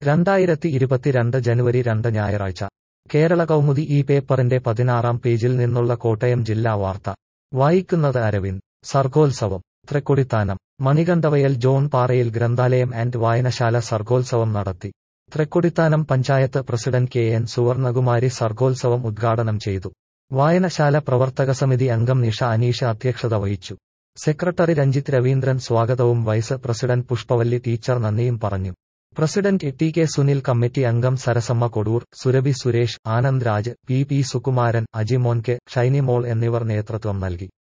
രണ്ടായിരത്തി ഇരുപത്തിരണ്ട് ജനുവരി രണ്ട് ഞായറാഴ്ച കേരള കൗമുദി ഈ പേപ്പറിന്റെ പതിനാറാം പേജിൽ നിന്നുള്ള കോട്ടയം ജില്ലാ വാർത്ത വായിക്കുന്നത് അരവിന്ദ് സർഗോത്സവം തൃക്കൊടിത്താനം മണികണ്ഠവയൽ ജോൺ പാറയിൽ ഗ്രന്ഥാലയം ആൻഡ് വായനശാല സർഗോത്സവം നടത്തി Thrikkodithanam panchayat president K N Suvarnakumari സർഗോത്സവം ഉദ്ഘാടനം ചെയ്തു വായനശാല പ്രവർത്തക സമിതി അംഗം നിഷ അനീഷ അധ്യക്ഷത വഹിച്ചു സെക്രട്ടറി രഞ്ജിത്ത് രവീന്ദ്രൻ സ്വാഗതവും വൈസ് പ്രസിഡന്റ് പുഷ്പവല്ലി ടീച്ചർ നന്ദിയും പറഞ്ഞു president T K Sunil committee അംഗം Sarasamma Kodoor Surabhi Suresh Anand Raj P P Sukumaran Ajimon K Shinymol എന്നിവർ നേതൃത്വം നൽകി